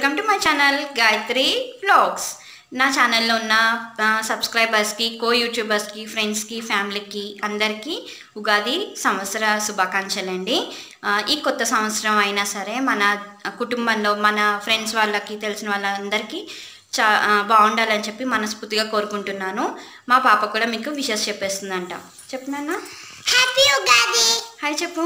welcome to my channel Gayathri vlogs నా ఛానల్లో ఉన్న సబ్స్క్రైబర్స్కి కో యూట్యూబర్స్కి ఫ్రెండ్స్కి ఫ్యామిలీకి అందరికీ ఉగాది సంవత్సర శుభాకాంక్షలు అండి ఆ, ఈ కొత్త సంవత్సరం అయినా సరే మన కుటుంబంలో మన ఫ్రెండ్స్ వాళ్ళకి తెలిసిన వాళ్ళందరికీ చా ఆ, బాగుండాలని చెప్పి మనస్ఫూర్తిగా కోరుకుంటున్నాను మా పాప కూడా మీకు విషెస్ చెప్పేస్తుందంట చెప్పు నాన్న హ్యాపీ ఉగాది హాయ్ చెప్పు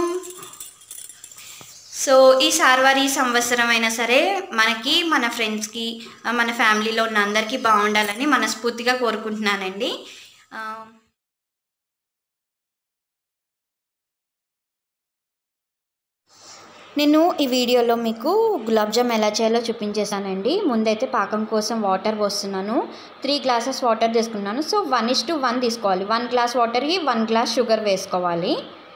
సో ఈ సార్వారి సంవత్సరం అయినా సరే మనకి మన ఫ్రెండ్స్కి ఆ, మన ఫ్యామిలీలో ఉన్న అందరికీ బాగుండాలని మనస్ఫూర్తిగా కోరుకుంటున్నానండి ఆ, నేను ఈ వీడియోలో మీకు గులాబ్ జామ్ ఎలా చేయాలో చూపించేశానండి ముందైతే పాకం కోసం వాటర్ పోస్తున్నాను త్రీ గ్లాసెస్ వాటర్ తీసుకున్నాను so one is to one తీసుకోవాలి వన్ గ్లాస్ వాటర్కి వన్ గ్లాస్ షుగర్ వేసుకోవాలి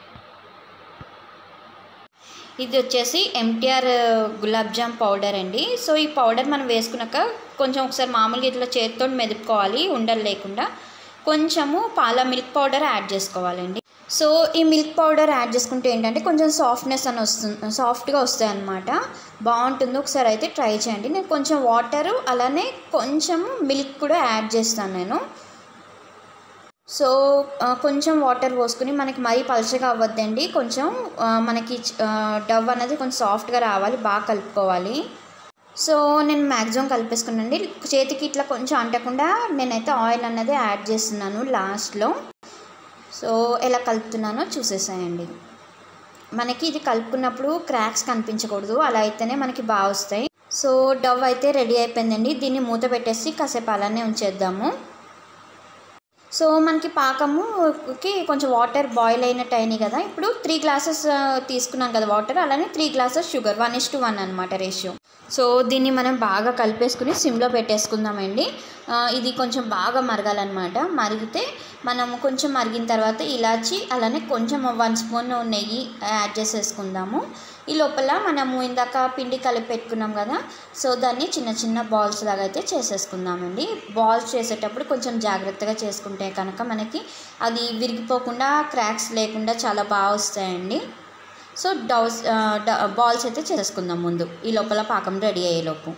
ఇది వచ్చేసి ఎంటీఆర్ గులాబ్ జామ్ పౌడర్ అండి సో ఈ పౌడర్ మనం వేసుకున్నాక కొంచెం ఒకసారి మామూలుగా ఇట్లా చేతితో మెదుపుకోవాలి ఉండలు లేకుండా కొంచెము పాల మిల్క్ పౌడర్ యాడ్ చేసుకోవాలండి సో ఈ మిల్క్ పౌడర్ యాడ్ చేసుకుంటే ఏంటంటే కొంచెం సాఫ్ట్నెస్ అని వస్తుంది సాఫ్ట్గా వస్తాయి అనమాట బాగుంటుంది ఒకసారి అయితే ట్రై చేయండి నేను కొంచెం వాటరు అలానే కొంచెం మిల్క్ కూడా యాడ్ చేస్తాను నేను సో ఆ, కొంచెం వాటర్ పోసుకుని మనకి మరీ పలుచగా అవ్వద్దండి కొంచెం ఆ, మనకి ఆ, డవ్ అనేది కొంచెం సాఫ్ట్గా రావాలి బాగా కలుపుకోవాలి సో నేను మ్యాక్సిమం కలిపేసుకున్నానండి చేతికి ఇట్లా కొంచెం అంటకుండా నేనైతే ఆయిల్ అన్నది యాడ్ చేస్తున్నాను లాస్ట్లో సో ఎలా కలుపుతున్నానో చూసేసాయండి మనకి ఇది కలుపుకున్నప్పుడు క్రాక్స్ కనిపించకూడదు అలా అయితేనే మనకి బాగా వస్తాయి సో డవ్ అయితే రెడీ అయిపోయిందండి దీన్ని మూత పెట్టేసి కాసేపు అలానే ఉంచేద్దాము సో మనకి పాకముకి కొంచెం వాటర్ బాయిల్ అయినట్టు అయినాయి కదా ఇప్పుడు త్రీ గ్లాసెస్ తీసుకున్నాం కదా వాటర్ అలానే three glasses sugar one is to one అనమాట రేషియో సో దీన్ని మనం బాగా కలిపేసుకుని సిమ్లో పెట్టేసుకుందామండి ఆ, ఇది కొంచెం బాగా మరగాలన్నమాట మరిగితే మనము కొంచెం మరిగిన తర్వాత ఇలాచి అలానే కొంచెం వన్ స్పూన్ నెయ్యి యాడ్ చేసేసుకుందాము ఈ లోపల మనము ఇందాక పిండి కలిపి పెట్టుకున్నాం కదా సో దాన్ని చిన్న చిన్న బాల్స్ లాగా అయితే చేసేసుకుందామండి బాల్స్ చేసేటప్పుడు కొంచెం జాగ్రత్తగా చేసుకుంటే కనుక మనకి అది విరిగిపోకుండా క్రాక్స్ లేకుండా చాలా బాగా వస్తాయండి సో డౌస్ బాల్స్ అయితే చేసుకుందాం ముందు ఈ లోపల పాకం రెడీ అయ్యేలోపు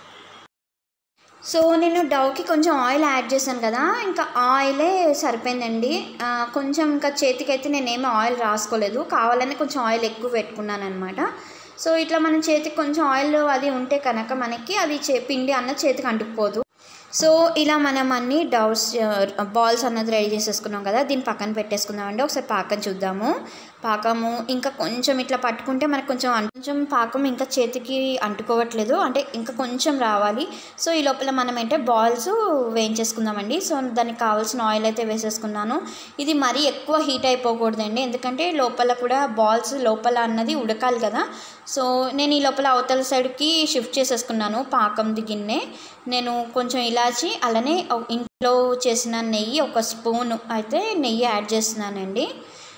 సో నేను డవ్కి కొంచెం ఆయిల్ యాడ్ చేశాను కదా ఇంకా ఆయిలే సరిపోయిందండి ఆ, కొంచెం ఇంకా చేతికి అయితే నేనేమి ఆయిల్ రాసుకోలేదు కావాలని కొంచెం ఆయిల్ ఎక్కువ పెట్టుకున్నాను అనమాట సో ఇట్లా మన చేతికి కొంచెం ఆయిల్ అది ఉంటే కనుక మనకి అది చే పిండి అన్న చేతికి అంటుకుపోదు సో ఇలా మనం అన్ని డౌస్ బాల్స్ అన్నది రెడీ చేసేసుకున్నాం కదా దీన్ని పక్కన పెట్టేసుకుందామండి ఒకసారి పాకం చూద్దాము పాకము ఇంకా కొంచెం ఇట్లా పట్టుకుంటే మనకు కొంచెం అం- కొంచెం పాకం ఇంకా చేతికి అంటుకోవట్లేదు అంటే ఇంకా కొంచెం రావాలి సో ఈ లోపల మనం ఏంటంటే బాల్స్ వేయించేసుకుందామండి సో దానికి కావాల్సిన ఆయిల్ అయితే వేసేసుకున్నాను ఇది మరీ ఎక్కువ హీట్ అయిపోకూడదండి ఎందుకంటే లోపల కూడా బాల్స్ లోపల అన్నది ఉడకాలి కదా సో నేను ఈ లోపల అవతల సైడ్కి షిఫ్ట్ చేసేసుకున్నాను పాకంది గిన్నె నేను కొంచెం ఇలాచి అలానే ఒక- ఇంట్లో చేసిన నెయ్యి ఒక స్పూన్ అయితే నెయ్యి యాడ్ చేస్తున్నానండి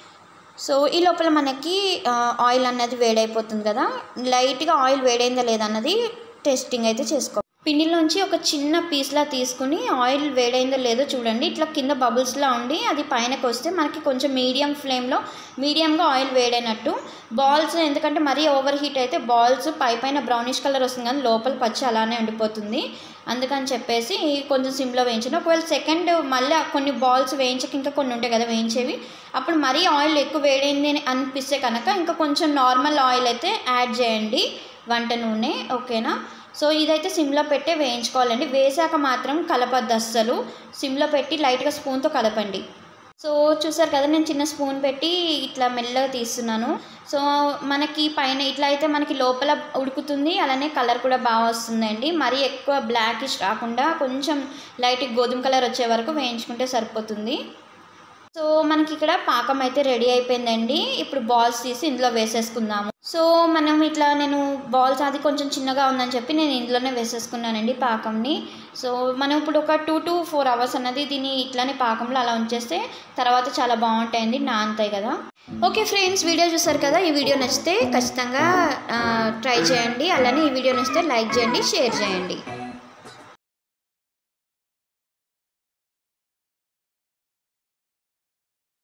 సో ఈ లోపల మనకి ఆ, ఆయిల్ అన్నది వేడైపోతుంది కదా లైట్గా ఆయిల్ వేడైందా లేదా అన్నది టెస్టింగ్ అయితే చేసుకో పిండిలోంచి ఒక చిన్న పీస్లా తీసుకుని ఆయిల్ వేడైందో లేదో చూడండి ఇట్లా కింద బబుల్స్లా ఉండి అది పైనకి వస్తే మనకి కొంచెం మీడియం ఫ్లేమ్లో మీడియంగా ఆయిల్ వేడైనట్టు బాల్స్ ఎందుకంటే మరీ ఓవర్ హీట్ అయితే బాల్స్ పై పైన బ్రౌనిష్ కలర్ వస్తుంది కానీ లోపల పచ్చి అలానే ఉండిపోతుంది అందుకని చెప్పేసి కొంచెం సిమ్లో వేయించండి ఒకవేళ సెకండ్ మళ్ళీ కొన్ని బాల్స్ వేయించక ఇంకా కొన్ని ఉంటాయి కదా వేయించేవి అప్పుడు మరీ ఆయిల్ ఎక్కువ వేడైంది అని అనిపిస్తే కనుక ఇంకా కొంచెం నార్మల్ ఆయిల్ అయితే యాడ్ చేయండి వంట నూనె ఓకేనా సో ఇదైతే సిమ్లో పెట్టే వేయించుకోవాలండి వేసాక మాత్రం కలపద్దు అస్సలు సిమ్లో పెట్టి లైట్గా స్పూన్తో కలపండి సో చూసారు కదా నేను చిన్న స్పూన్ పెట్టి ఇట్లా మెల్లగా తీస్తున్నాను సో మనకి పైన ఇట్లా అయితే మనకి లోపల ఉడుకుతుంది అలానే కలర్ కూడా బాగా వస్తుందండి మరీ ఎక్కువ బ్లాకిష్ కాకుండా కొంచెం లైట్ గోధుమ కలర్ వచ్చే వరకు వేయించుకుంటే సరిపోతుంది సో మనకి ఇక్కడ పాకం అయితే రెడీ అయిపోయిందండి ఇప్పుడు బాల్స్ తీసి ఇందులో వేసేసుకుందాము సో మనం ఇట్లా నేను బాల్స్ అది కొంచెం చిన్నగా ఉందని చెప్పి నేను ఇందులోనే వేసేసుకున్నానండి పాకంని సో మనం ఇప్పుడు ఒక టూ టు ఫోర్ అవర్స్ అన్నది దీన్ని ఇట్లానే పాకంలో అలా ఉంచేస్తే తర్వాత చాలా బాగుంటాయండి నానతాయి కదా ఓకే ఫ్రెండ్స్ వీడియో చూసారు కదా ఈ వీడియో నచ్చితే ఖచ్చితంగా ట్రై చేయండి అలానే ఈ వీడియో నచ్చితే లైక్ చేయండి షేర్ చేయండి